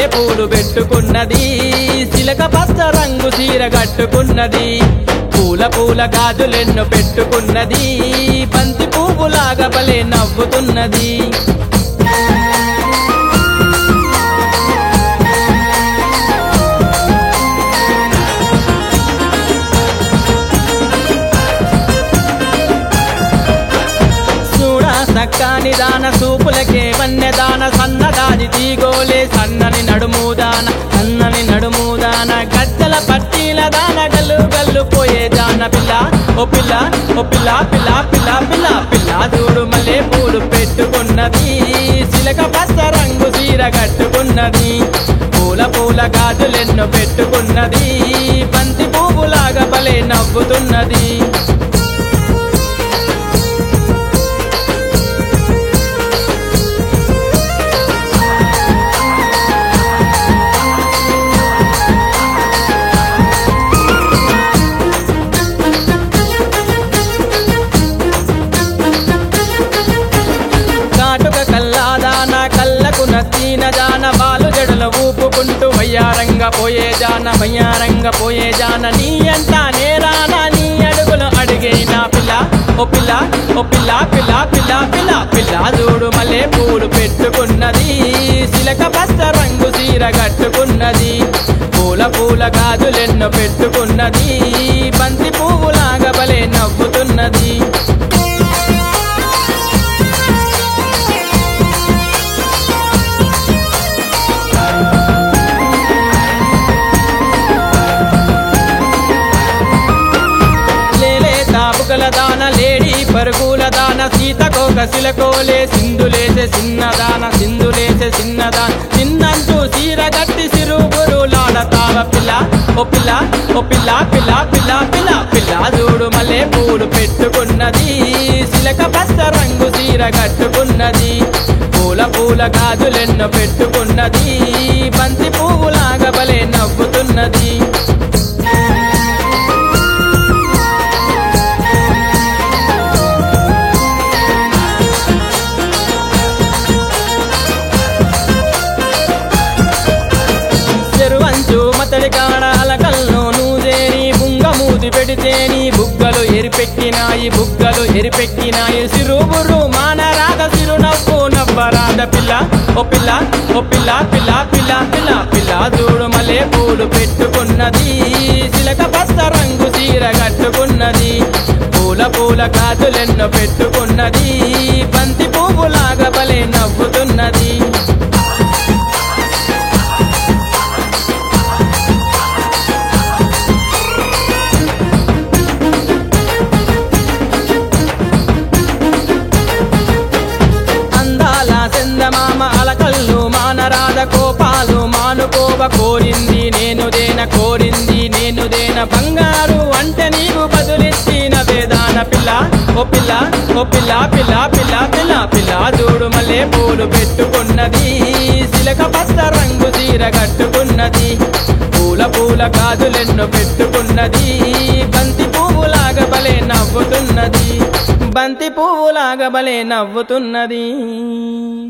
పూలు పెట్టుకున్నది సిలక పచ్చ రంగు చీర కట్టుకున్నది పూల పూల గాజులెన్నో పెట్టుకున్నది బంతి పువ్వులాగా భలే నవ్వుతున్నది చూడా సక్కాని దాన సూపులకే వన్యదాన సన్నదాది తీగోలే సన్నని నడుముదాన సన్నని నడుముదాన గజ్జల పట్టీల దాన గల్లు గల్లు పోయే దాన పిల్ల ఓ పిల్ల ఓ పిల్ల పిల్ల పిల్ల పిల్ల పిల్ల చూడు మల్లె పూలు పెట్టుకున్నది సిలక పచ్చ రంగు చీర కట్టుకున్నది పూల పూల గాజులెన్నో పెట్టుకున్నది బంతి పువ్వులాగా భలే నవ్వుతున్నది కాటుక కల్లాదాన కళ్ళకు నచ్చీన జాన బాలు జడలు ఊపుకుంటూ వయ్యారంగా పోయే జాన వయ్యారంగా పోయే జాన నీ అంట నేరానా నీ అడుగులు అడిగే నా పిల్ల ఓ పిల్ల ఓ పిల్ల పిల్ల పిల్ల పిల్ల పిల్ల చూడు మల్లె పూలు పెట్టుకున్నది సిలక పచ్చ రంగు చీర కట్టుకున్నది పూల పూల గాజులెన్నో పెట్టుకున్నది బంతి పువ్వులాగా భలే నవ్వుతున్నది లేలే తాపుకల దాన లేడీ పరుగుల దాన సీతకోక సిలకోలే సింధులేసే చిన్నదాన సింధులేసే చిన్నదాన చిన్నంటూ సీర గట్టి సిరుగురులాడతావ పిల్ల ఓ పిల్ల ఓ పిల్ల పిల్ల పిల్ల పిల్ల పిల్ల చూడు మల్లె పూలు పెట్టుకున్నది సిలక పచ్చ రంగు సీర కట్టుకున్నది పూల పూల గాజులెన్నో పెట్టుకున్నది బంతి పువ్వులాగా భలే నవ్వుతున్నది చెరువంచు మతడి కాడాల కల్లో నూజేని బుంగ మూతి పెడితేని బుగ్గలు ఎరిపెక్కినాయి బుగ్గలు ఎరిపెక్కినాయి సిరుబురు మానరాగ సిరు నవ్వు నవ్వరాద పిల్ల ఓ పిల్ల ఓ పిల్ల పిల్ల పిల్ల పిల్ల పిల్ల చూడు మల్లె పూలు పెట్టుకున్నది సిలక పచ్చ రంగు చీర కట్టుకున్నది పూల పూల గాజులెన్నో పెట్టుకున్నది బంతి పువ్వులాగా భలే నవ్వుతున్నది అందాల చందమామ అలకల్లు మానరాధ కోపాలు మానుకోవ కోరింది నేను దేన కోరింది నేను దేన బంగారు అంటే నీకు బదులిచ్చిన వేదాన పిల్ల ఓ పిల్ల ఓ పిల్ల పిల్ల పిల్ల పిల్ల పిల్ల చూడు మల్లె పూలు పెట్టుకున్నది సిలక పచ్చ రంగు చీర కట్టుకున్నది పూల పూల గాజులెన్నో పెట్టుకున్నది బంతి పువ్వులాగా భలే నవ్వుతున్నది బంతి పువ్వులాగా భలే నవ్వుతున్నది